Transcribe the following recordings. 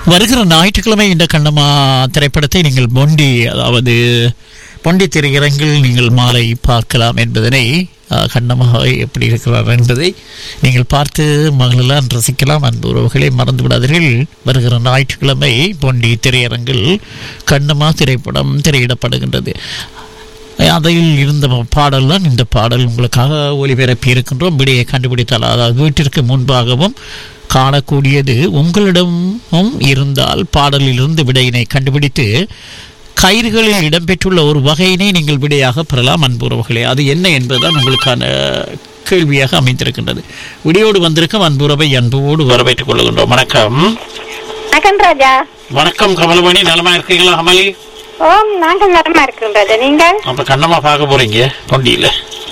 வருகிற ஞாயிற்றுக்கிழமை இந்த கண்ணம்மா திரைப்படத்தை நீங்கள் பொண்டி அதாவது பொண்டி திரையரங்கில் நீங்கள் மாலை பார்க்கலாம் என்பதனை அஹ், கண்ணம்மா எப்படி இருக்கிறார் என்பதை நீங்கள் பார்த்து மகளெல்லாம் ரசிக்கலாம் அன்பு உறவுகளை மறந்து விடாதீர்கள் வருகிற ஞாயிற்றுக்கிழமை பொண்டி திரையரங்கில் கண்ணம்மா திரைப்படம் திரையிடப்படுகின்றது அதில் இருந்த பாடல் தான் இந்த பாடல் உங்களுக்காக ஒளிபரப்பி இருக்கின்றோம் விடையை கண்டுபிடித்தால் அதாவது வீட்டிற்கு முன்பாகவும் காணக்கூடியது உங்களிடமும் இருந்தால் பாடலிலிருந்து விடையினை கண்டுபிடித்து கயிறுகளில் இடம்பெற்றுள்ள ஒரு வகையினை நீங்கள் விடையாக பெறலாம் அன்புறவுகளே அது என்ன என்பதுதான் உங்களுக்கான கேள்வியாக அமைந்திருக்கின்றது விடியோடு வந்திருக்கும் அன்புறவை அன்போடு வரவேற்றுக் கொள்கின்றோம் வணக்கம் வணக்கம் ராஜா வணக்கம் கமலமணி நலமா இருக்கீங்களா கமலி ஓம் நாங்கள் நலமா இருக்கிறோம் ராஜா நீங்கள் அப்ப கண்ணம்மா பார்க்க போறீங்க பொண்டியில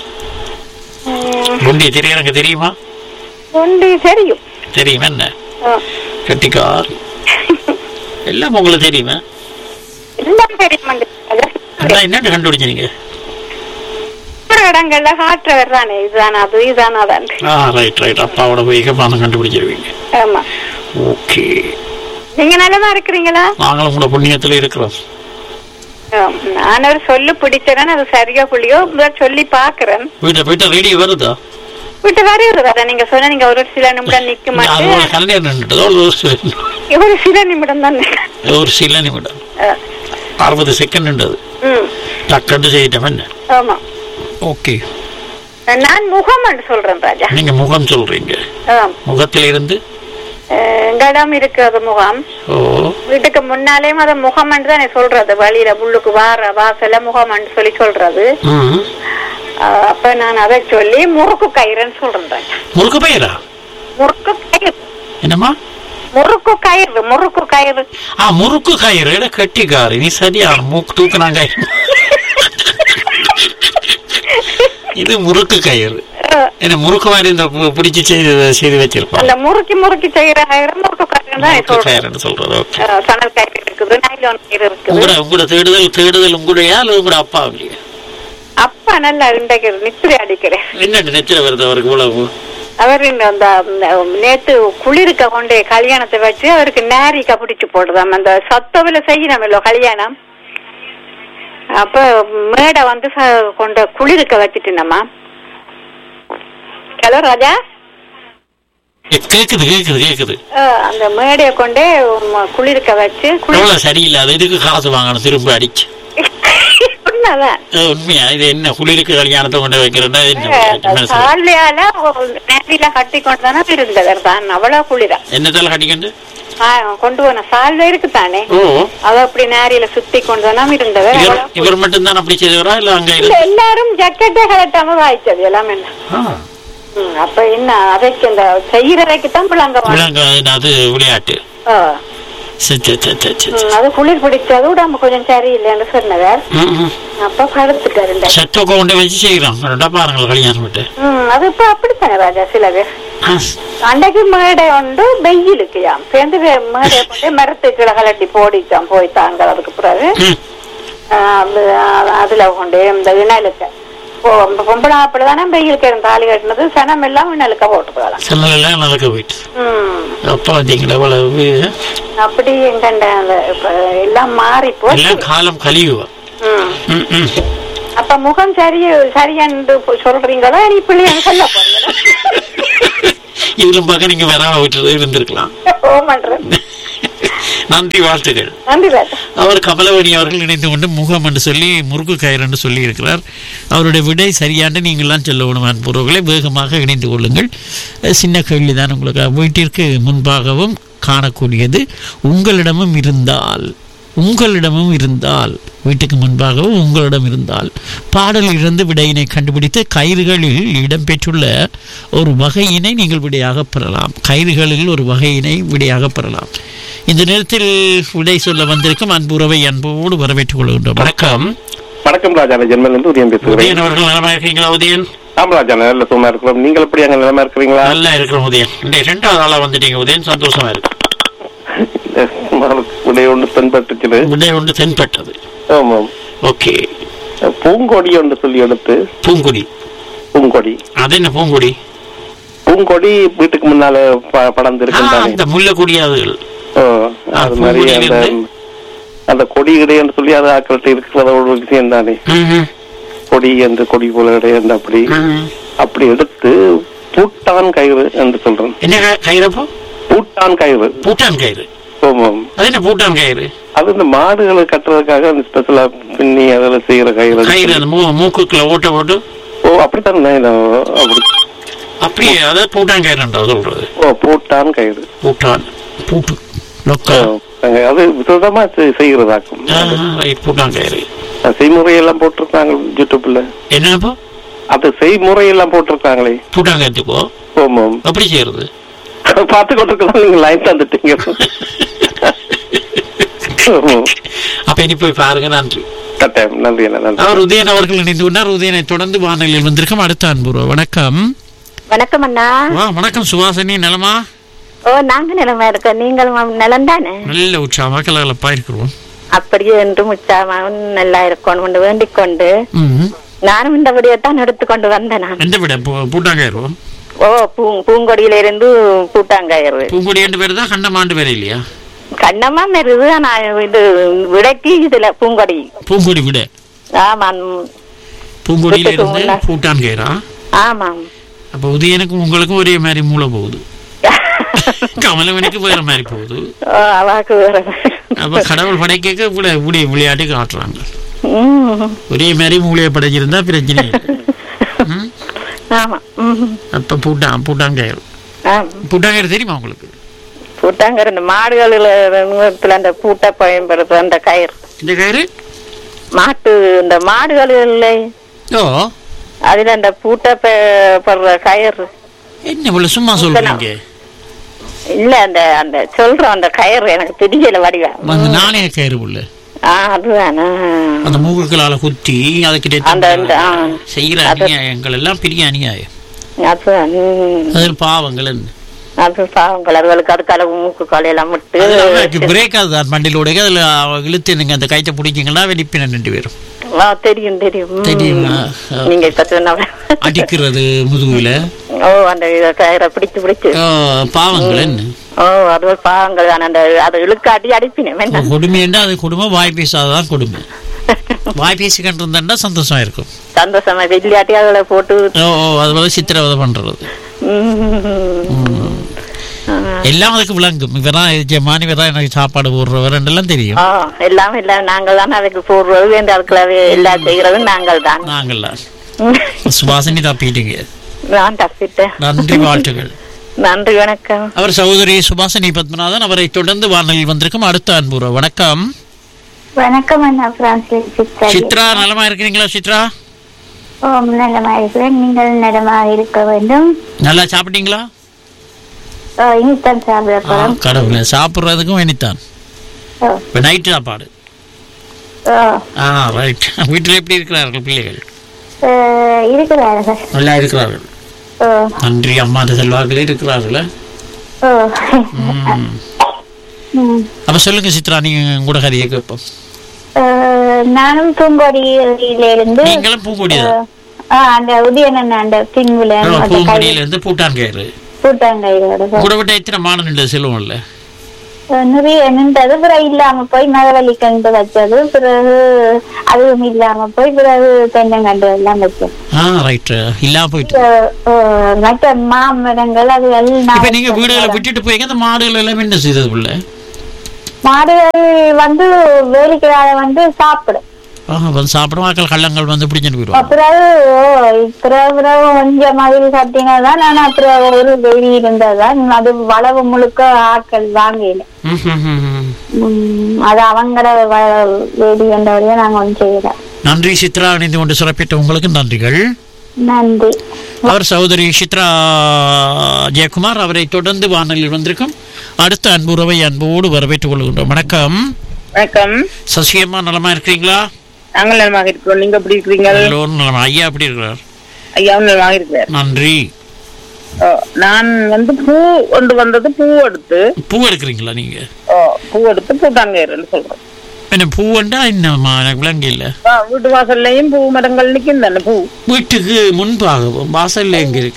ம், பொண்டி திரையரங்க தெரியுமா ஒன்று தெரியும் தெரியுமா என்ன ஓ. கெட்டிக்கார் எல்லாம் உங்களுக்கு தெரியுமா எல்லாம் தெரியும் வந்து ராஜா. எல்லாம் என்னன்னு கண்டுபிடிச்சீங்க ஒரு இடங்கள்ல காட்டுறவர் தானே இதுதான் அது இதுதான் அதான் ஆ ரைட் ரைட் அப்பாவோட வேகமான கண்டுபிடிச்சிருவீங்க ஆமா ஓகே நீங்க நல்லதா இருக்கிறீங்களா நாங்களும் உங்களோட புண்ணியத்துல இருக்கிறோம் ஆம், நான் ஒரு சொல்லு பிடிச்சேன் அது சரியா புள்ளியோ முதல் சொல்லி பாக்குறேன் வீட்டை போயிட்டு ரேடியோ வருதா விட்டு வருது ராஜா நீங்க சொன்ன நீங்க ஒரு சில நிமிடம் நிக்க அது மாட்டேன் ஒரு கல்யாணம் நின்றுட்டதோ ஒரு சில- ஒரு சில நிமிடம் தான் ஒரு சில நிமிடம் ஆ, அறுபது செகண்ட் நின்றது ம் டக்குன்னு செய்யிட்டோம் என்ன ஆமா ஓகே நான் முகம் சொல்றேன் ராஜா நீங்க முகம் சொல்றீங்க ஆம் முகத்தில் இருந்து அஹ், எங்களிடம் இருக்கிறது முகம் ஓ வீட்டுக்கு முன்னாலேயும் அதை முகமண்டு தான் சொல்றது வழியில முள்ளுக்கு வார வாசல முகமண்டு சொல்லி சொல்றது ம் அஹ் அப்ப நான் அதை சொல்லி முறுக்கு கயிறுன்னு சொல்றேன் ராஜா. முறுக்கு பயிரா முறுக்கு கயிறு என்னம்மா முறுக்கு கயிறு முறுக்கு கயிறு ஆ முறுக்கு கயிறு இட கட்டிக்காரு நீ சரியா மூக்கு தூக்குனாங்க இது முறுக்கு கயிறு அஹ் என்ன முறுக்கு மாதிரி இந்த பு- பிடிச்சு செய்து செய்து வச்சிருப்பாங்க அந்த முறுக்கி முறுக்கி செய்யற கயிறு முறுக்கு கயிறு தான் முறுக்கு சொல்றேன் கயிறுன்னு சொல்றது ஓகே அஹ் சணல் கயிறு இருக்குது நைலோன் கயிறு இருக்குது உங்களோட உங்களோட தேடுதல் தேடுதல் உங்களுடையா அல்லது உங்களோட அப்பா இல்லையா அப்பா நல்லா இன்றைக்கு நித்திரை அடிக்கிறேன் என்னட்டு நெத்திர வருது அவருக்கு இவ்வளவு அவர் இந்த அந்த ம், நேத்து குளிர்க்க கொண்டு கல்யாணத்தை வச்சு அவருக்கு நேரிக்க பிடிச்சு போடுதாம் அந்த சத்தவில செய்யணும் இல்லோ கல்யாணம் அப்ப மேடை வந்து ச- கொண்டு குளிர்க்க வச்சுட்டுனம்மா ஹலோ ராஜா ஏ, கேக்குது கேக்குது கேக்குது அஹ், அந்த மேடையை கொண்டே ம- குளிர்க்க வச்சு குளிர் எவ்வளவு சரியில்லாத இதுக்கு காசு வாங்கணும் திரும்ப அடிச்சு உண்மைதான் அஹ், உண்மையா இது என்ன குளிருக்கு கல்யாணத்தை கொண்டு வைக்கிறேன்னா என்ன மனசு? சாலையால நேரில கட்டி கொண்டு தானே இருந்தவர் தான் அவ்வளவு குளிரா என்னத்தால கட்டிக்கண்டு ஆ, கொண்டு போன சால்வை இருக்குதானே ஓ அத அப்படி நேரில சுத்தி கொண்டு தானே இருந்தவர் இவர் அவ்வளவு இவர் மட்டும்தான் அப்படி செய்தவரா இல்ல அங்க இல்ல இருந்து எல்லாரும் ஜக்கெட்டே கலட்டாம வாய்ச்சது எல்லாம் என்ன ஆ. ம், அப்ப என்ன அதைக்கு இந்த செய்யறதைக்கு தான் பிள்ளைங்க வாங்க. விலங்கு, அது விளையாட்டு ஆ. சரி, சரி, சரி, சரி, சரி. ம், அது குளிர் பிடிச்சது உடம்பு கொஞ்சம் சரியில்லைன்னு சொன்னவர் ம், ம். அப்ப படுத்துட்டாரு இந்த. செத்த கொண்டு வச்சு செய்யறோம் ரெண்டா பாருங்கள் கல்யாணம் விட்டு ம் அது இப்ப அப்படித்தானே ராஜா சில பேர் ஆ, அன்றைக்கு மேடை உண்டு வெயிலுக்குயாம் சேர்ந்து வே- மேடை கொண்டு மரத்து கீழே கலட்டி போடிச்சாம் போய் தாங்க அதுக்கு பிறகு ம். ஆ, அது- ஆ, அதுல கொண்டு இந்த இணலுக்கு பொம்பளை அப்படிதானே வெயிலுக்கு இருந்து தாலி கட்டினது சனம் எல்லாம் இணலுக்க போட்டு போகலாம் சன்னல் எல்லாம் நடக்க போயிட்டு ம் அப்பா வந்தீங்களா இவ்வளவு அப்படி எங்கண்ட அந்த இப்ப எல்லாம் மாறி போச்சு எல்லாம் காலம் கழியுவா ம். ம், ம். அப்ப முகம் சரி சரியன்று சொல்றீங்களோ நீ பிள்ளைங்க சொல்ல போறீங்களா இதிலும் பார்க்க நீங்க வராம விட்டு இருந்திருக்கலாம் ஓமன்றது நன்றி வாழ்த்துக்கள் நன்றி ராஜா அவர் கமலவணி அவர்கள் இணைந்து கொண்டு முகம் என்று சொல்லி முறுக்கு கயிறு என்று சொல்லி இருக்கிறார் அவருடைய விடை சரியான நீங்கள்லாம் சொல்ல வேணும் அன்புறவுகளை வேகமாக இணைந்து கொள்ளுங்கள் அஹ் சின்ன கேள்வி தான் உங்களுக்கு வீட்டிற்கு முன்பாகவும் காணக்கூடியது உங்களிடமும் இருந்தால் உங்களிடமும் இருந்தால் வீட்டுக்கு முன்பாகவும் உங்களிடம் இருந்தால் பாடலிலிருந்து விடையினை கண்டுபிடித்து கயிறுகளில் இடம்பெற்றுள்ள ஒரு வகையினை நீங்கள் விடையாக பெறலாம் கயிறுகளில் ஒரு வகையினை விடையாக பெறலாம் இந்த நேரத்தில் விடை சொல்ல வந்திருக்கும் அன்புறவை அன்போடு வரவேற்றுக் கொள்கின்றோம் வணக்கம் வணக்கம் ராஜா நான் ஜெர்மன்ல இருந்து உதயம் பேசுகிறேன் உதயன் அவர்கள் நலமா இருக்கீங்களா உதயன் ஆமா ராஜா நல்ல சும்மா இருக்கிறோம் நீங்கள் எப்படி அங்க நிலமா இருக்கிறீங்களா நல்லா இருக்கிறோம் உதயன் இந்த ரெண்டாவது ஆளா வந்துட்டீங்க உதயன் சந்தோஷமா இருக்கு உடைய ஒன்று தென்பட்டுச்சு விடை ஒன்று தென்பட்டது ஆமாம் ஓகே பூங்கொடி ஒன்று சொல்லி எடுத்து பூங்குடி பூங்கொடி அது என்ன பூங்குடி பூங்கொடி வீட்டுக்கு முன்னால ப- படர்ந்து ஆ, இருக்கும் தானே அந்த முல்லைக்குடியாதுகள் ஓ, ஆ, அது மாதிரி அந்த பூங்கொடியிலிருந்து? அந்த கொடி கிடைன்னு சொல்லி அது ஆக்கள்கிட்ட இருக்கிறத ஒரு விஷயம் தானே ம்ஹும். கொடி என்று கொடி போல கிடையாது அப்படி ம்ஹும். அப்படி எடுத்து பூட்டான் கயிறு என்று சொல்றேன் என்ன க- கயிறப்போ பூட்டான் கயிறு பூட்டான் கயிறு ஆமாம் அது என்ன பூட்டான் கயிறு அது இந்த மாடுகளை கட்டுறதுக்காக அந்த ஸ்பெஷலா பின்னி அதில் செய்யற கயிறு கயிறு அந்த மூ மூக்குக்குள்ள ஓட்ட போட்டு ஓ அப்படித்தான் நான் அப்படி அப்படியே அதாவது பூட்டான் கயிறுன்றா சொல்றது ஓ பூட்டான் கயிறு பூட்டான் பூட்டு லொக்கா ஓ, அங்க அது விதமா செ- செய்யறதாக்கும் ஆ, ரைட் பூட்டான் கயிறு செய்முறையெல்லாம் போட்டிருக்காங்க யூடியூப்ல என்னப்போ அது செய்முறையெல்லாம் போட்டிருக்காங்களே பூட்டான் கயிறுக்கோ ஆமாம் எப்படி செய்யறது பார்த்து கொண்டிருக்கலாம் நீங்க லைன் தந்துட்டீங்க ஆமாம். அப்ப இனி போய் பாருங்க நன்றி கட்டாயம் நன்றி அண்ணா நன்றி அவர் உதயன் அவர்கள் இணைந்து கொண்டார் உதயனை தொடர்ந்து வானொலியில் வந்திருக்கும் அடுத்த அன்புருவ வணக்கம் வணக்கம் அண்ணா வா வணக்கம் சுவாசினி நலமா ஓ நாங்க நிலமா இருக்கோம் நீங்களும் நிலம் தானே நல்ல உற்சாகமாக கலகலப்பா இருக்கிறோம் அப்படியே என்றும் உற்சாகமாகவும் நல்லா இருக்கணும் வேண்டிக் கொண்டு ம் நானும் இந்த விடியை தான் எடுத்துக்கொண்டு வந்தேன் நான் எந்த விட பூ- பூட்டாங்கயிறு ஓ பூ பூங்கொடியில இருந்து பூட்டாங்கயிறு பூங்கொடி என்று பேர் தான் கண்டமாண்டு பேர் இல்லையா கண்ணமா மெருது ஆனா இது விடைக்கு இதுல பூங்கொடி பூங்கொடி விட ஆமாம் பூங்கொடியில வீட்டுக்கு இருந்து முன்ன- பூட்டான் கயிறா ஆமாம் அப்ப உதயனுக்கும் உங்களுக்கும் ஒரே மாதிரி மூளை போகுது கமலவனுக்கு வேற மாதிரி போகுது ஓ, அவாக்கு வேற அப்ப கடவுள் படைக்க கூட இப்படி விளையாட்டு காட்டுறாங்க ம். ஒரே மாதிரி மூளையை படைச்சிருந்தா பிரச்சனை இல்லை. ம்? ஆமா ம். அப்ப பூட்டான் பூட்டாங்கயிறு ஆம். பூட்டாங்கயிறு தெரியுமா உங்களுக்கு பூட்டாங்கயிறு இந்த மாடுகளில் நுகத்துல அந்த பூட்டை பயன்படுத்துற அந்த கயிறு இந்த கயிறு மாட்டு இந்த மாடுகளில் ஓ அதுல அந்த பூட்டை ப- படுற கயிறு என்ன இவ்வளவு சும்மா சொல்றீங்க இல்ல அந்த அந்த சொல்றோம் அந்த கயிறு எனக்கு தெரியல வடிவா அந்த நாணய கயிறு உள்ள ஆ அதுதானா அந்த மூக்குகளால குத்தி அதுக்கிட்ட அந்த அந்த ஆ செய்யற அது- அநியாயங்கள் எல்லாம் பெரிய அநியாயம் அதுதான் ம். அதில் பாவங்கள் என்ன அது பாவங்கள் அதுகளுக்கு அதுக்கால மூக்கு காலையெல்லாம் விட்டு அதுக்கு பிரேக் அதுதான் மண்டியில் உடைக்க அதுல அவ இழுத்து நீங்க அந்த கைத்தை பிடிச்சிங்கன்னா வெடிப்பின ரெண்டு பேரும் ஆ, தெரியும் தெரியும் ம். தெரியும், ஆ, ஆ. நீங்க இப்ப சொன்ன அடிக்கிறது முதுகுல ஓ அந்த இத கயிறை பிடிச்சு பிடிச்சு ஆ, பாவங்கள் என்ன ஓ அது ஒரு பாவங்கள் தானே அந்த அது இழுக்காட்டி அடிப்பினேன் வேண்டாம் கொடுமைன்னா அது கொடுமை வாய் பேசாதான் கொடுமை வாய் பேசி கண்டிருந்தா சந்தோஷமா இருக்கும் சந்தோஷமா வெள்ளியாட்டி அதுல போட்டு ஓ ஓ, அது வந்து சித்திரவதை பண்றது ம். ஆ. எல்லாம் அதுக்கு விளங்கும் இவதான் எஜமானி இவதான் எனக்கு சாப்பாடு போடுறவர் எல்லாம் தெரியும் ஆ, எல்லாம் எல்லாம் நாங்கள் தான் அதுக்கு போடுறது வேண்டிய அதுக்குள்ள எல்லாம் செய்யறதும் நாங்கள் தான் நாங்கள்லாம் சுபாசினி தப்பிட்டீங்க நான் தப்பிட்டேன் நன்றி வாழ்த்துகள் நன்றி வணக்கம் அவர் சகோதரி சுபாசினி பத்மநாதன் அவரை தொடர்ந்து வானொலியில் வந்திருக்கும் அடுத்த அன்புற வணக்கம் வணக்கம் அண்ணா பிரான்சிஸ் சித்ரா சித்ரா நலமா இருக்கிறீங்களா சித்ரா ஓ நலமா இருக்கிறேன் நீங்கள் நலமாக இருக்க வேண்டும் நல்லா சாப்பிட்டீங்களா ஓ இனித்தான் சாப்பிட ஆ, போறோம் கடவுளே சாப்பிட்றதுக்கும் இனித்தான் ஓ இப்போ நைட்டு சாப்பாடு ஓ ஆ ரைட் வீட்டில் எப்படி இருக்கிறார்கள் பிள்ளைகள் அஹ், இருக்கிறார்கள் நல்லா இருக்கிறார்கள் ஓ நன்றி அம்மா அந்த செல்வார்களே இருக்கிறார்களே ஓ ம். ம். அப்ப சொல்லுங்க சித்ரா நீங்க கூட கதையை கேட்போம் அஹ், நானும் பூங்கொடியிலிருந்து நீங்களும் பூங்கொடிதான் ஆ அந்த உதயணன் அந்த பின்வில அந்த கை பூங்கொடியில இருந்து பூட்டான் கயிறு கூட்டாங்கையோட கூட விட்ட எத்தனை மானம் நின்று செல்வம்ல நிறைய நின்றது பிறகு இல்லாம போய் மரவள்ளி கண்டு வச்சது பிறகு அதுவும் இல்லாம போய் பிறகு தென்னங்கண்டு எல்லாம் வச்சோம் ஆ ரைட் இல்லாம போயிட்டு அஹ், அஹ், மற்ற மாமரங்கள் அது எல்லாம் இப்ப நீங்க வீடுகளை விட்டுட்டு போய் அந்த மாடுகள் எல்லாம் என்ன செய்தது புள்ள மாடுகள் வந்து வேலிக்கிறாத வந்து சாப்பிடும் ஆஹா வந்து சாப்பிடும் ஆக்கள் கள்ளங்கள் வந்து பிடிச்சிட்டு போயிடுவாங்க பிறகு ஓ, பிறகு பிறகு கொஞ்சம் மதில் கட்டினதான் ஆனா பிறகு ஒரு வெறி இருந்ததுதான் அது வளவு முழுக்க ஆட்கள் வாங்கல ம், ம், ம், ம். உம், அது அவங்கள வ- வேலி என்றவரையே நாங்க ஒன்றும் செய்யல நன்றி சித்ரா இணைந்து கொண்டு சிறப்பித்த உங்களுக்கு நன்றிகள் நன்றி அவர் சகோதரி சித்ரா ஜெயக்குமார் அவரை தொடர்ந்து வானொலியில் வந்திருக்கும் அடுத்த அன்புறவை அன்போடு வரவேற்றுக் கொள்கின்றோம் வணக்கம் வணக்கம் சசியம்மா நலமா இருக்கிறீங்களா நாங்கள் நலமாக இருக்கிறோம் நீங்க எப்படி இருக்கிறீங்க எல்லோரும் நலமா ஐயா எப்படி இருக்கிறார் ஐயாவும் நலமாக இருக்கிறார் நன்றி ஓ, நான் வந்து பூ கொண்டு வந்தது பூ எடுத்து பூ எடுக்கிறீங்களா நீங்க ஓ, பூ எடுத்து பூட்டாங்கயிறுன்னு சொல்றோம் என்ன பூவண்டா என்னம்மா எனக்கு விளங்க இல்ல ஆ, வீட்டு வாசல்லையும் பூ மரங்கள் நிக்கும் தானே பூ வீட்டுக்கு முன்பாகவும் வாசல்ல எங்க இருக்கு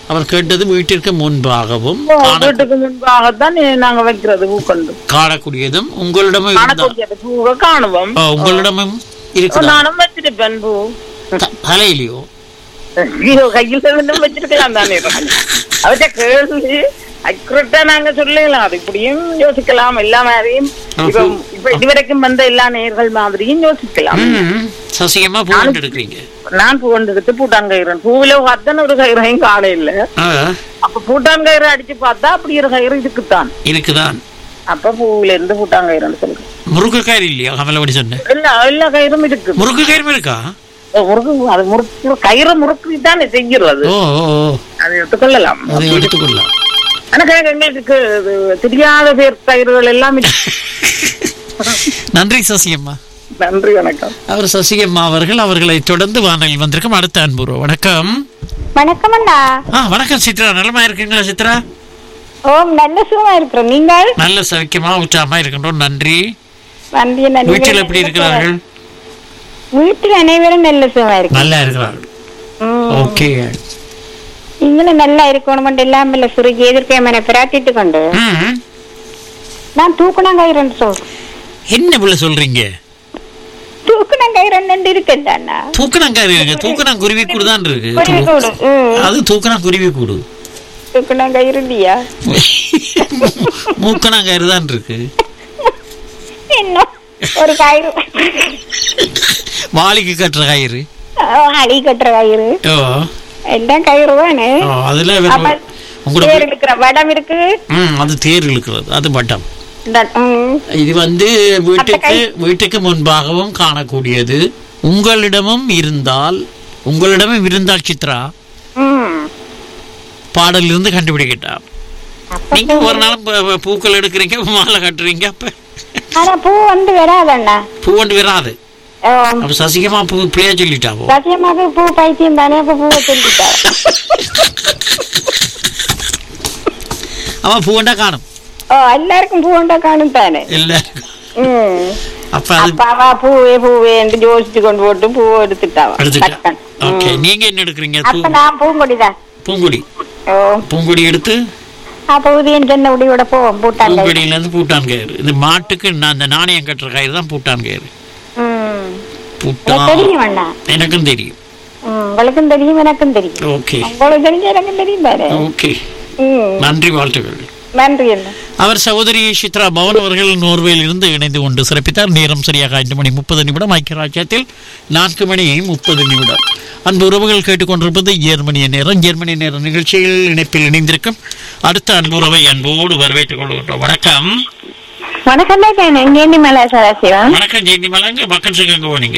அவர் கேட்டது வீட்டிற்கு முன்பாகவும் காண- வீட்டுக்கு முன்பாகத்தான் நாங்க வைக்கிறது பூக்கண்டு காணக்கூடியதும் உங்களிடமும் இருந்தா- காணக்கூடியது பூவை காணுவோம் ஆ, உங்களிடமும் இருக்குதா நானும் வச்சிருப்பேன் பூ த- தலையிலையோ ஐயோ கையில் இருந்தும் வச்சிருக்கலாம் தானே அவற்ற கேள்வி அக்யூரேட்டா நாங்க சொல்லலாம் அது இப்படியும் யோசிக்கலாம் எல்லா மாதிரியும் இப்ப இப்ப இதுவரைக்கும் வந்த எல்லா நேர்கள் மாதிரியும் யோசிக்கலாம் ம், சசிகமா பூ எடுக்கிறீங்க நான் பூ கொண்டு எடுத்து பூட்டான் கயிறன் பூவில அத்தனை ஒரு கயிறையும் காண இல்ல ஆ, அப்ப பூட்டான் கயிறு அடிச்சு பார்த்தா அப்படி ஒரு கயிறு இதுக்குத்தான் இருக்குதான் அப்ப பூவில இருந்து பூட்டான் கயிறுன்னு சொல்லுங்க முருக்கு கயிறு இல்லையா கமலபடி சொன்னேன் எல்லா எல்லா கயிறும் இருக்கு முறுக்கு கயிறு இருக்கா முறுக்கு அது முறுக்கு கயிறு முறுக்கு தானே செய்கிறது ஓ ஓ, ஓ. அதை எடுத்துக்கொள்ளலாம் அதை எடுத்துக்கொள்ளலாம் ஆனா எங்களுக்கு இது தெரியாத பேர் கயிறுகள் எல்லாம் இருக்கு. நன்றி சசிகம்மா நன்றி வணக்கம் அவர் சசிகம்மா அவர்கள் அவர்களை தொடர்ந்து வானலில் வந்திருக்கும் அடுத்த அன்புருவம் வணக்கம் வணக்கம் அண்ணா ஆ வணக்கம் சித்ரா நலமா இருக்கீங்களா சித்ரா ஓம் நல்ல சுகமா இருக்கிறோம் நீங்கள் நல்ல சவிக்கமா உற்சாகமா இருக்கின்றோம் நன்றி நன்றி நன்றி வீட்டில் எப்படி இருக்கிறார்கள் வீட்டில் அனைவரும் நல்ல சுகமா இருக்கு நல்லா இருக்கிறார்கள் ம். ஓகே நீங்களும் நல்லா இருக்கணும் எல்லாம் இல்ல சுருகி எதிர்க்கையமனை பிரார்த்திட்டு கொண்டு ம் நான் தூக்குனாங்கயிரன் சொல்றேன் என்ன பிள்ளை சொல்றீங்க தூக்குனாங்கயிரன் இருக்குல்ல அண்ணா தூக்கணங்காரி இருக்கு தூக்கணம் குருவி கூடு தான் இருக்கு குருவி கூடு, ம். அது தூக்கணம் குருவி கூடு தூக்குனாங்கயிறு இல்லையா மூக்கணங்காரி தான் இருக்கு இன்னும் ஒரு கயிறு வாளிக்கு கட்டுற கயிறு அடி கட்டுற கயிறு ஓ எல்லாம் கயிறு தானே ஓ, அதுல அப்ப உங்களுக்கு தேர் இருக்கிற வடம் இருக்கு ம் அது தேர் இழுக்கிறது அது பட்டம் இந்த, ம், இது வந்து வீட்டுக்கு வீட்டுக்கு முன்பாகவும் காணக்கூடியது உங்களிடமும் இருந்தால் உங்களிடமும் இருந்தால் சித்ரா ம். பாடலிருந்து கண்டுபிடிக்கிட்டா அப்ப நீங்க ஒரு நாளும் பூ- பூ- பூக்கள் எடுக்கிறீங்க மாலை கட்டுறீங்க அப்ப ஆனா பூ வந்து வராதண்ணா பூ கொண்டு வராது அப்ப சசிகமா பூ பிள்ளையா சொல்லிட்டாவோ சத்தியமாக பூ பைத்தியம் தானே அப்ப பூவை சொல்லிட்டா அவன் பூ கொண்டா காணும் ஓ எல்லாருக்கும் பூ உண்டா காணும் தானே எல்லாருக்கும் ம். அப்ப அது அப்ப அவ பூவே பூவே என்று யோசிச்சு கொண்டு போட்டு பூவை எடுத்துட்டாவா எடுத்துட்டா டக்குன்னு. ஓகே ம். நீங்க என்ன எடுக்கிறீங்க பூ அப்ப நான் பூங்கொடிதான் பூங்குடி ஓ பூங்குடி எடுத்து அப்ப உதயன் சொன்ன உடியோட போவோம் பூட்டாங்க பூங்குடியில இருந்து பூட்டான் கயிறு இந்த மாட்டுக்கு நான் அந்த நாணயம் கட்டுற கயிறு தான் பூட்டான் கயிறு ம் பூட்டான் தெரியும் அண்ணா எனக்கும் தெரியும் ம், உங்களுக்கும் தெரியும் எனக்கும் தெரியும் ஓகே உங்களுக்கு தெரிஞ்ச எனக்கும் தெரியும் பாரு ஓகே ம் நன்றி வாழ்த்துக்கள் நன்றி அண்ணா அவர் சகோதரி சித்ரா பவன் அவர்கள் நோர்வேயில் இருந்து இணைந்து கொண்டு சிறப்பித்தார் நேரம் சரியாக ஐந்து மணி முப்பது நிமிடம் ஐக்கிய ராஜ்யத்தில் நான்கு மணி முப்பது நிமிடம் அன்பு உறவுகள் கேட்டுக்கொண்டிருப்பது ஜெர்மனிய நேரம் ஜெர்மனிய நேர நிகழ்ச்சியில் இணைப்பில் இணைந்திருக்கும் அடுத்த அன்பு உறவை அன்போடு வரவேற்றுக் கொள்கின்றோம் வணக்கம் வணக்கம் தான் எங்கேருந்து மேல சதாசிவம் வணக்கம் ஜெயந்தி மலங்க மக்கள் எங்க போனீங்க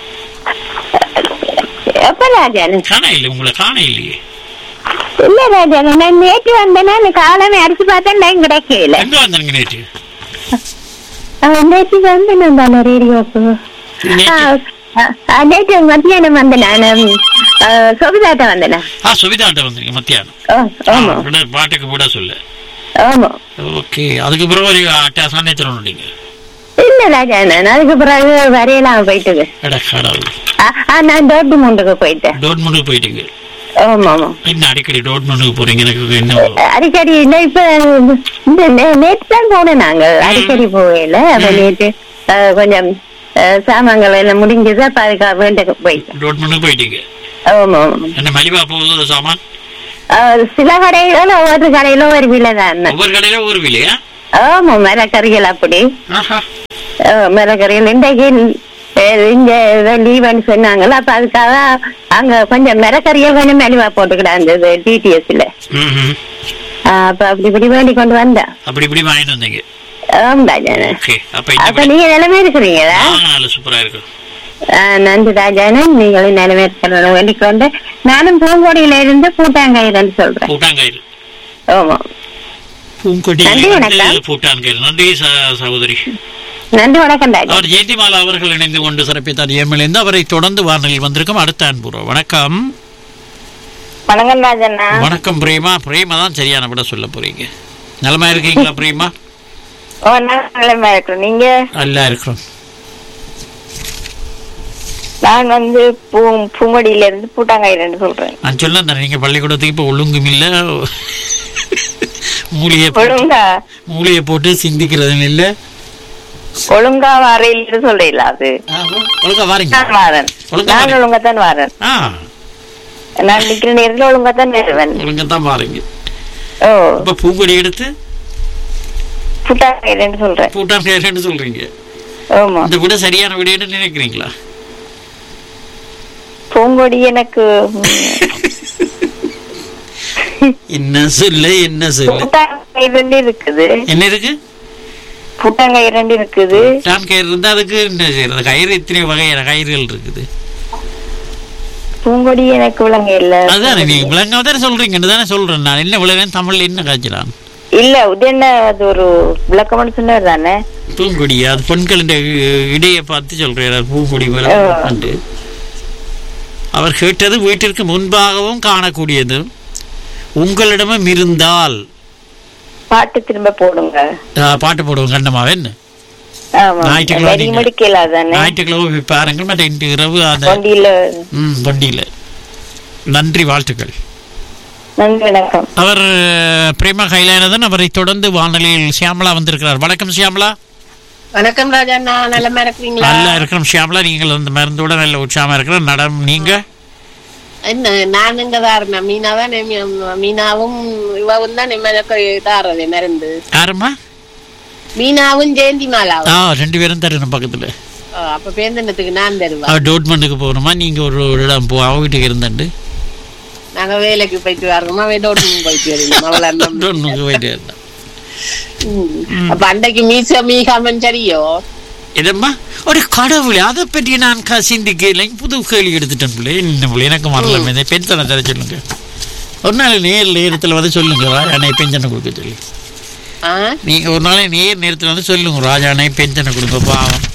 எப்ப ராஜன் காண இல்லை உங்களை காண இல்லையே இல்ல ராஜன் நான் நேற்று வந்தேன்னா அந்த காலமே அடிச்சு பார்த்தேன் லைன் கிடைக்கல எங்க வந்தீங்க நேற்று நேற்று வந்து நான் ரேடியோக்கு நேற்று நேற்று மத்தியானம் வந்தேன் நான் சோபிதாட்ட வந்தேன் ஆ சுவிதாட்ட வந்தீங்க மத்தியானம் ஆமா ஆ, விட- பாட்டுக்கு கூட சொல்லு ஆமா ஓகே அதுக்கு பிறகு ஒரு அட்டாசானே தரணும் நீங்க இல்ல ராஜன் அதுக்கு பிறகு வரையலாம் போயிட்டு எடா கடவுள் நான் டோட்முண்டுக்கு போயிட்டேன் டோட்மண்டுக்கு போயிட்டீங்க ஆமா ஆமா என்ன அடிக்கடி டோட்மண்டுக்கு போறீங்க எனக்கு என்ன அடிக்கடி இல்ல இப்ப இந்த நே- நேத்து தான் போனோம் நாங்க அடிக்கடி போகல அப்ப நேற்று அஹ், கொஞ்சம் அஹ், சாமான்கள் எல்லாம் முடிஞ்சது அப்ப அதுக்காக வேண்ட போயிட்டேன் டோட்மண்டுக்கு போயிட்டீங்க ஆமா ஆமா என்ன மலிவா போகுது சாமான் அஹ், சில கடைகள் ஒவ்வொரு கடையில ஒரு விலை தான் ஒவ்வொரு கடையில ஒரு விலையா ஆமா மரக்கறிகள் அப்படி ஆஹா அஹ், மரக்கறிகள் இன்றைக்கு அஹ், இந்த லீவுன்னு சொன்னாங்கல்ல அப்ப அதுக்காக அங்க கொஞ்சம் மரக்கறிகள் கொஞ்சம் மலிவா போட்டுக்கிடாந்தது டிடிஎஸ்ல ம்ஹும். அப்ப அப்படி இப்படி வேண்டி கொண்டு வந்தேன் அப்படி இப்படி வாங்கிட்டு வந்தீங்க ஆமா ராஜானே ஓகே அப்ப அப்ப இந்த நீங்க நிலைமை இருக்கிறீங்களா நல்ல சூப்பரா இருக்கு ஆஹ் நன்றி ராஜானன் நீங்களும் நிலைமையிருக்க வேண்டிக் கொண்டு நானும் பூங்கோடியில இருந்து பூட்டாங்கயிறுன்னு சொல்றேன் பூட்டாங்கயிறு ஆமா பூங்கொடி நன்றி, வணக்கம். பூட்டாங்கயிறு நன்றி ச- சகோதரி நன்றி வணக்கம் ராஜா அவர் ஜெயந்திமாலா அவர்கள் இணைந்து கொண்டு சிறப்பித்தார் ஏமிலிருந்து அவரை தொடர்ந்து வானொலியில் வந்திருக்கும் அடுத்த அன்புறோம் வணக்கம் வணக்கம் ராஜண்ணா வணக்கம் பிரேமா பிரேமா தான் சரியான விட சொல்ல போறீங்க நலமா இருக்கீங்களா பிரேமா ஓ நான் நிலைமை இருக்கிறோம் நீங்க நல்லா இருக்கிறோம் நான் வந்து பூ பூங்கொடியில இருந்து பூட்டாங்காயிரன்னு சொல்றேன் நான் சொல்ல தரேன் நீங்க பள்ளிக்கூடத்துக்கு இப்போ ஒழுங்கும் இல்ல மூலிகை ஒழுங்கா மூலிகை போட்டு சிந்திக்கிறதும் இல்ல ஒழுங்கா வரையில சொல்றீங்களா அது ஒழுங்கா வாரீங்க நான் வாரன் ஒழுங்கா நான் வரேன். ஒழுங்கா தான் வாரன் ஆ நான் நிக்கிற நேரத்துல ஒழுங்கா தான் வருவேன் ஒழுங்கா தான் வாரீங்க ஓ இப்ப பூங்கொடி எடுத்து பூட்டாங்காயிரன்னு சொல்றேன் பூட்டான் கேரன்னு சொல்றீங்க ஆமா இந்த விட சரியான விடைன்னு நினைக்கிறீங்களா பூங்கொடி எனக்கு என்ன சொல்லு என்ன சொல்லு பூட்டாங்காயிரண்டு இருக்குது என்ன இருக்கு பூட்டாங்காயிரண்டு இருக்குது பூட்டான் கயிறு இருந்தா அதுக்கு என்ன செய்யறது கயிறு இத்தனை வகையான கயிறுகள் இருக்குது பூங்கொடி எனக்கு விளங்க இல்ல அதுதானே நீங்க விளங்காம தானே சொல்றீங்கன்னு தானே சொல்றேன் நான் என்ன விளங்க தமிழ்ல என்ன காய்ச்சலாம் இல்ல இது என்ன அது ஒரு விளக்கம்னு சொன்னவர் தானே பூங்கொடி அது பெண்களின் இடையை பார்த்து சொல்றார் பூங்கொடி மேல உட்கார்ந்து. அவர் கேட்டது வீட்டிற்கு முன்பாகவும் காணக்கூடியது உங்களிடமும் இருந்தால் பாட்டு திரும்ப போடுங்க ஆ, பாட்டு போடுவோம் கண்டமாவே என்ன ஆமா ஞாயிற்றுக்கிழமை வரி நீங்க- முடிக்கல தானே ஞாயிற்றுக்கிழமை போய் பாருங்கள் மற்ற இன்று இரவு அந்த வண்டியில ம் வண்டியில் நன்றி வாழ்த்துக்கள் நன்றி வணக்கம் அவர் அஹ், பிரேமா கைலானதன் அவரை தொடர்ந்து வானொலியில் சியாமலா வந்திருக்கிறார் வணக்கம் சியாமலா வணக்கம் ராஜா நான் நல்லமா இருக்கிறீங்களா நல்லா இருக்கிறோம் ஷியாமலா நீங்கள் அந்த மருந்தோட நல்ல உற்சாகமா இருக்கிற நடம் நீங்க என்ன நான் இங்க தான் இருந்தேன் மீனா தான் மீனாவும் இவவும் தான் எனக்கு தாரது மருந்து யாரும்மா மீனாவும் ஜெயந்தி மாலாவும் ஆ ரெண்டு பேரும் தரணும் பக்கத்துல ஆ, அப்ப பேருந்தத்துக்கு நான் தருவா அவ டோட்மண்டுக்கு போகணுமா நீங்க ஒரு ஒரு இடம் போ அவ வீட்டுக்கு இருந்துண்டு நாங்க வேலைக்கு போயிட்டு வரோம் அவன் டோட்டமும் போயிட்டு வரணும் அவள நம்ம டோட்மண்டுக்கு போயிட்டு இருந்தா ம். அப்ப அன்றைக்கு மீச மீகாமன் சரியோ இதம்மா ஒரு கடவுளே அதை பற்றி நான் க- சிந்திக்கல புது கேள்வி எடுத்துட்டேன் பிள்ளை என்ன பிள்ளை எனக்கு மறல இந்த பென்ஷனை தர சொல்லுங்க ஒரு நாள் நேர் நேரத்தில் வந்து சொல்லுங்க ராஜானை பென்ஷனை கொடுக்க சொல்லி ஆ நீங்க ஒரு நாள் நேர் நேரத்தில் வந்து சொல்லுங்க ராஜானை பென்ஷனை கொடுங்க பாவம்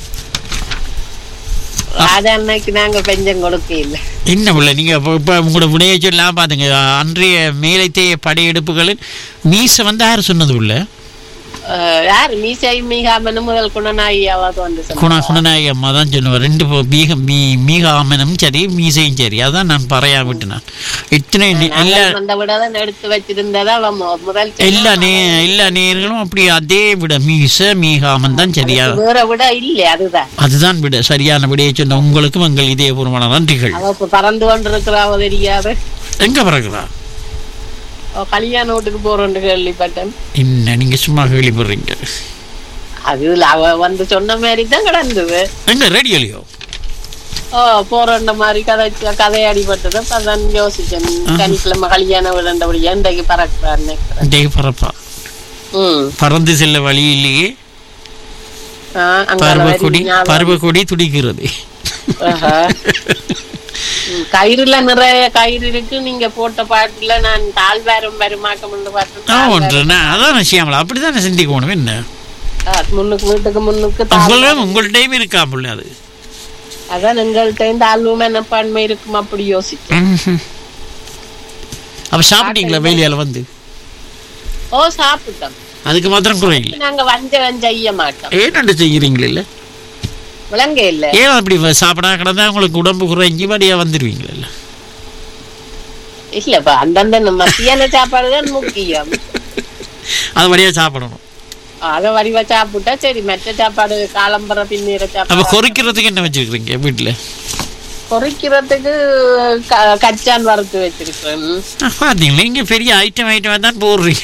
அது அன்னைக்கு நாங்க பெஞ்சம் கொடுக்க இல்லை என்ன பிள்ளை நீங்க இப்போ இப்போ உங்களோட விடையை சொல்லலாம் பாத்துங்க அன்றைய மேலைத்தேய படையெடுப்புகளில் மீசை வந்து யார் சொன்னது உள்ள அஹ், யாரு மீசை மீகாமனும் முதல் குணநாயியாவது வந்து சொன்னா. குண குணநாயகி அம்மா தான் சொல்லுவார் ரெண்டு போ- மீக மீ மீகாமனும் சரி மீசையும் சரி அதான் நான் பறையா விட்டுனேன் இத்தனை நி- எல்லா நாங்கள் அந்த விட தான் எடுத்து வச்சிருந்ததா அவன் மு- முதல் எல்லா நே எல்லா நேர்களும் அப்படி அதே விட மீச மீகாமன் தான் சரியா வேற விட இல்ல அதுதான் அதுதான் விட சரியான விடையை சொன்ன உங்களுக்கும் எங்கள் இதயபூர்வமான நன்றிகள் அவ இப்ப பறந்து கொண்டிருக்கிறாவ தெரியாது எங்க பிறகுறா அவ கல்யாண வீட்டுக்கு போறோன்னு கேள்விப்பட்டேன் என்ன நீங்க சும்மா கேள்விப்படுறீங்க அதுல அவ வந்து சொன்ன மாதிரி தான் கிடந்தது எங்க ரேடியோலையோ ஓ போறோன்ற மாதிரி கதை கதை அடிபட்டது அதான் யோசிச்சேன் சனிக்கிழமை கல்யாணம் விழண்டபடியா இன்றைக்கு பறக்கிறான்னு நினைக்கிறேன் இன்றைக்கு பரப்பா ம் பறந்து செல்ல வழியிலேயே ஆ, அங்க பருவக்குடி வரி ஞாபகம். பருவக்குடி துடிக்கிறது ஆஹா. ம், கயிறுல நிறைய கயிறு இருக்கு நீங்க போட்ட பாட்டுல நான் தாழ் வரும் வருமாக்கம் ஆ ஒன்று நான் அதான் விஷயம்ல அப்படிதானே சிந்திக்கணும் என்ன முன்னுக்கு வீட்டுக்கு முன்னுக்கு தாழ் உங்களும் உங்கள்கிட்டயும் இருக்காமல்ல அது அதான் எங்கள்கிட்ட தாழ்வு மனப்பான்மை இருக்கும் அப்படி யோசிக்கும் ம்ஹும். அப்ப சாப்பிட்டீங்களா வேலையால வந்து ஓ சாப்பிட்டோம் அதுக்கு மாத்திரம் குறையில்லை நாங்க வஞ்சகம் செய்ய மாட்டோம் ஏன் செய்யறீங்களா இல்ல விளங்க இல்ல ஏன் அப்படி சாப்பிடா கிடந்தா உங்களுக்கு உடம்பு குறைஞ்சி வடியா வந்துருவீங்களா இல்ல இல்லப்பா அந்தந்த நம்ம மத்தியான சாப்பாடு தான் முக்கியம் அது வழியா சாப்பிடணும் அத வடிவா சாப்பிட்டா சரி மற்ற சாப்பாடு காலம்பர பின்னீர அப்ப சாப்பாடு குறைக்கிறதுக்கு என்ன வச்சிருக்கீங்க வீட்டுல பொறிக்கிறதுக்கு க- கச்சான் வறுத்து வச்சிருக்கேன் ஆ, பாத்தீங்களா இங்க பெரிய ஐட்டம் ஐட்டமா தான் போடுறீங்க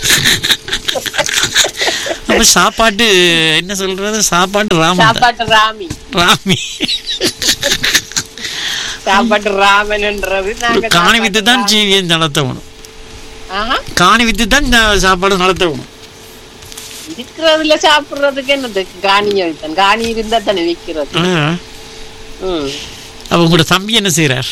அப்ப சாப்பாட்டு என்ன சொல்றது சாப்பாட்டு ராமன் தான். சாப்பாட்டு ராமி ராமி சாப்பாட்டு ராமன்ன்றது நாங்க காணி வித்து சாப்பாட்டு தான் ராமி. ஜீவியம் நடத்தணும் ஆஹா. காணி வித்து தான் இந்த சாப்பாடு நடத்தணும் இருக்கிறதுல சாப்பிடுறதுக்கு என்னது காணிய வைத்தன் காணி இருந்தா தானே விக்கிறது ஆ. ம். அப்ப உங்களோட தம்பி என்ன செய்யறார்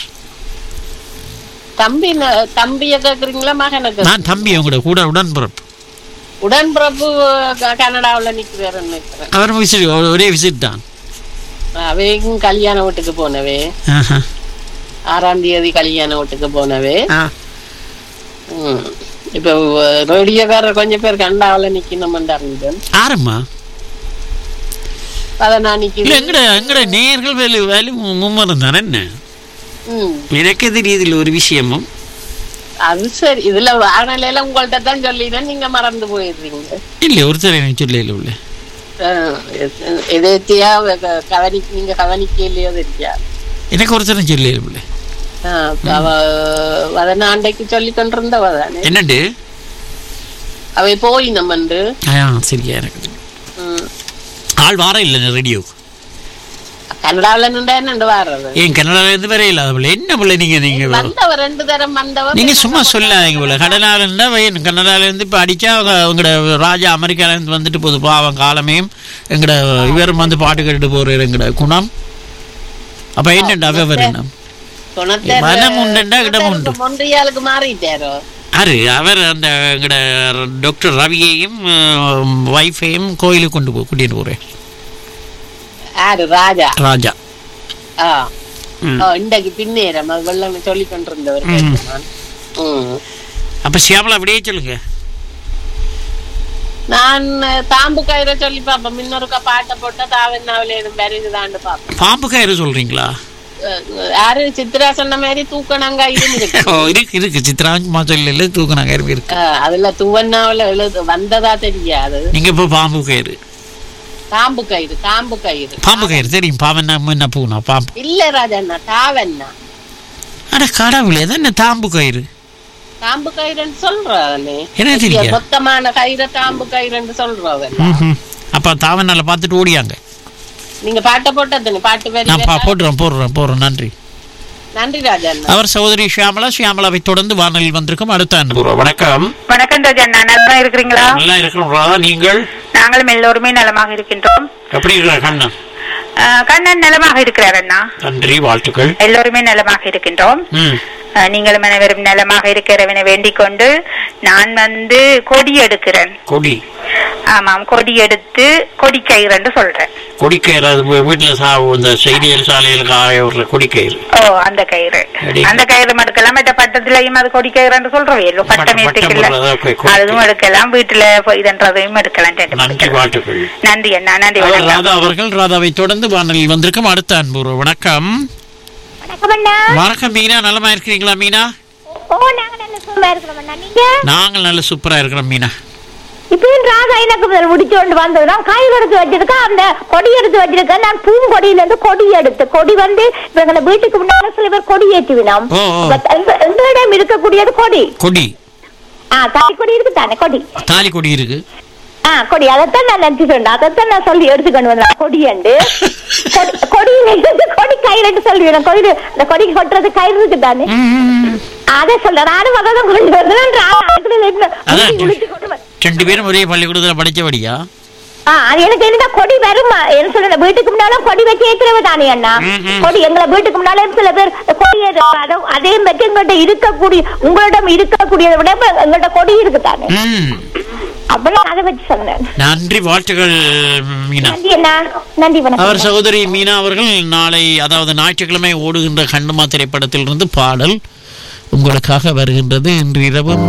தம்பி ந- தம்பிய கேக்குறீங்களா மகனை கேக்குறீங்களா? நான் தம்பி உங்களோட கூட உடன்பிறப்பு உடன்பிறப்பு க- கனடாவுல நிக்கிறாருன்னு நினைக்கிறேன் அவர் விசிட் ஒரே விசிட் தான் அவையும் கல்யாண வீட்டுக்கு போனவே ஆஹா. ஆறாம் தேதி கல்யாண வீட்டுக்கு போனவே ஆ. ம். இப்ப ரேடியோக்காரர் கொஞ்சம் பேர் கண்டாவில நிக்கணும்னு அறிஞ்சேன் ஆரம்மா பதினாணிக்கு இல்ல எங்கட எங்கட நேர்கள் வேலை வேலை மும்மரம் தானே என்ன ம் எனக்கு தெரியுது ஒரு விஷயமும் அது சரி இதுல வானலையில உங்கள்ட்ட தான் சொல்லினேன் நீங்க மறந்து போயிடுறீங்க இல்ல ஒருத்தர் எனக்கு சொல்லல உள்ள எதேத்தியா கவனி நீங்க கவனிக்க இல்லையோ தெரியா எனக்கு ஒருத்தர் சொல்லல உள்ள அவ வதன அண்டைக்கு சொல்லி கொண்டிருந்தவ தானே என்னண்டு அவை போய் நம்மண்டு ஆ சரியா எனக்கு தெரியும். ஆள் வார இல்ல ரேடியோ கனடாவில நின்றா என்னண்டு வாடுறது ஏன் கனடால இருந்து வர இல்லாத பிள்ளை என்ன பிள்ளை நீங்க நீங்க வந்தவ ரெண்டு தரம் வந்தவ நீங்க சும்மா சொல்லாதீங்க போல கனடால இருந்தா வயன் கனடால இருந்து இப்ப அடிச்சா அவங்க உங்களோட ராஜா அமெரிக்கால இருந்து வந்துட்டு போகுது பாவம் காலமையும் எங்கட இவரும் வந்து பாட்டு கேட்டுட்டு போறாரு எங்கட குணம் அப்ப என்னண்டா அவர் என்ன குணத்தேர் மனம் உண்டுண்டா இடம் உண்டு மொன்றியாளுக்கு மாறிட்டாரோ அரு அவர் அந்த எங்கட டாக்டர் ரவியையும் ஒய்ஃபையும் கோயிலுக்கு கொண்டு போ கூட்டிட்டு போறேன் யாரு ராஜா ராஜா ஆ ம். ஓ, இன்றைக்கு பின்னேரம் அது வெள்ளம் சொல்லி கொண்டிருந்தவர் ம். கேட்டேன் நான். ம். அப்ப சியாமலா அப்படியே சொல்லுங்க நான் அஹ், தாம்பு கயிறை சொல்லி பாப்பேன் இன்னொருக்கா பாட்டை போட்டா தாவன்னாவில எதுவும் பெருகுதான்னு பாப்பேன் பாம்பு கயிறு சொல்றீங்களா அஹ், யாரு சித்ரா சொன்ன மாதிரி தூக்கணங்கா இருக்கு ஓ இருக்கு இருக்கு சித்ராஜ்மா சொல்லல தூக்குனா கயிறு இருக்கு அஹ், அதுல துவன்னாவில எழுது வந்ததா தெரியாது நீங்க இப்போ பாம்பு கயிறு தாம்பு கயிறு தாம்பு கயிறு பாம்பு கயிறு தெரியும் பாவன்னா என்ன பூனா பாம்பு இல்ல ராஜண்ணா தாவண்ணா அட கடவுளே தான் என்ன தாம்பு கயிறு தாம்பு கயிறுன்னு சொல்றானே என்ன தெரியும் மொத்தமான கயிறை தாம்பு கயிறுன்னு சொல்றவன் ம்ஹும். அப்ப தாவனால பார்த்துட்டு ஓடியாங்க நீங்க பாட்டை போட்டதுன்னு பாட்டு வரி நான் பா- வேண்டாம். போடுறேன் போடுறேன் போடுறேன் நன்றி நன்றி ராஜண்ணா அவர் சகோதரி ஷியாமலா ஷியாமலாவை தொடர்ந்து வானொலியில் வந்திருக்கும் அடுத்த அன்பு வணக்கம் வணக்கம் ராஜண்ணா நல்லா இருக்கிறீங்களா நல்லா இருக்கிறோம் நீங்கள் நாங்களும் எல்லோருமே நலமாக இருக்கின்றோம் எப்படி இருக்கிறார் கண்ணன் அஹ், கண்ணன் நலமாக இருக்கிறார் அண்ணா நன்றி வாழ்த்துக்கள் எல்லோருமே நலமாக இருக்கின்றோம் ம் அஹ், நீங்களும் அனைவரும் நலமாக இருக்கிறவனை வேண்டிக் கொண்டு நான் வந்து கொடி எடுக்கிறேன் கொடி ஆமாம் கொடி எடுத்து கொடி கயிறுன்னு சொல்றேன் கொடிக்கயிறு அது வீ- வீட்டுல சா இந்த செய்தியல் சாலையில் காய விடுற கொடிக்கயிறு ஓ அந்த கயிறு அடி. அந்த கயிறு எடுக்கலாம் மற்ற பட்டத்திலையும் அது கொடி கயிறுன்னு சொல்றோம் எல்லோ பட்டம் பட்டம் ஏத்துக்கல போடுறது, okay, கொடி அதுவும் எடுக்கலாம் வீட்டுல போய் இதன்றதையும் எடுக்கலாம் ரெண்டு நன்றி எடுக்கலாம். வாழ்த்துக்கள் நன்றி அண்ணா நன்றி அவர் வணக்கம் ராதா அவர்கள் ராதாவை தொடர்ந்து வானொலியில் வந்திருக்கும் அடுத்த அன்பு வணக்கம் வணக்கம் அண்ணா வணக்கம் மீனா நலமா இருக்கிறீங்களா மீனா ஓ நாங்க நல்ல சும்மா இருக்கிறோம் அண்ணா நீங்க நாங்கள் நல்ல சூப்பரா இருக்கிறோம் மீனா இப்பயும் ராஜா எனக்கு முதல் முடிச்சு கொண்டு வந்தது நான் கையில் எடுத்து வச்சிருக்கேன் அந்த கொடி எடுத்து வச்சிருக்கேன் நான் பூங்கொடியில இருந்து கொடி எடுத்து கொடி வந்து இப்ப எங்களை வீட்டுக்கு முன்னால சில பேர் கொடி ஏற்றுவினோம் ஓ, ஓ. எங்களிடம் இருக்கக்கூடியது கொடி கொடி ஆ தாய் கொடி இருக்கு தானே கொடி தாலி கொடி இருக்கு ஆ கொடி அதைத்தான் நான் நினைச்சு சொன்னேன் அதைத்தான் நான் சொல்லி எடுத்துக்கொண்டு வந்தேன் கொடியண்டு கொடி- கொடியில இருந்து கொடி கயிறு சொல்லுவேன் கொடி அந்த கொடி கொட்டுறது கயிறு இருக்கு தானே அதை சொல்றேன் நானும் அதை தான் கொண்டு வந்தேன் அதான் உளுத்தி கொண்டு வந்தேன் ரெண்டு பேரும் ஒரே பள்ளிக்கூடத்துல படிச்சபடியா ஆ, அது எனக்கு என்ன கொடி வருமா என்ன சொல்ற வீட்டுக்கு முன்னாலும் கொடி வச்சு ஏத்துறவ தானே அண்ணா ம், ம். கொடி எங்களை வீட்டுக்கு முன்னால சில பேர் கொடி ஏத்து- அதோ- அதே மாதிரி எங்கள்கிட்ட இருக்கக்கூடிய உங்களிடம் இருக்கக்கூடியதை விட இப்ப எங்கள்கிட்ட கொடி இருக்கு தானே ம் அப்ப நான் அதை வச்சு சொன்னேன் நன்றி வாழ்த்துகள் மீனா நன்றி அண்ணா நன்றி வணக்கம் அவர் சகோதரி மீனா அவர்கள் நாளை அதாவது ஞாயிற்றுக்கிழமை ஓடுகின்ற கண்டுமா திரைப்படத்திலிருந்து பாடல் உங்களுக்காக வருகின்றது இன்று இரவும்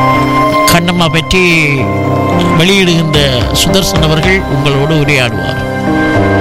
கண்ணம்மா பற்றி வெளியிடுகின்ற சுதர்சன் அவர்கள் உங்களோடு உரையாடுவார்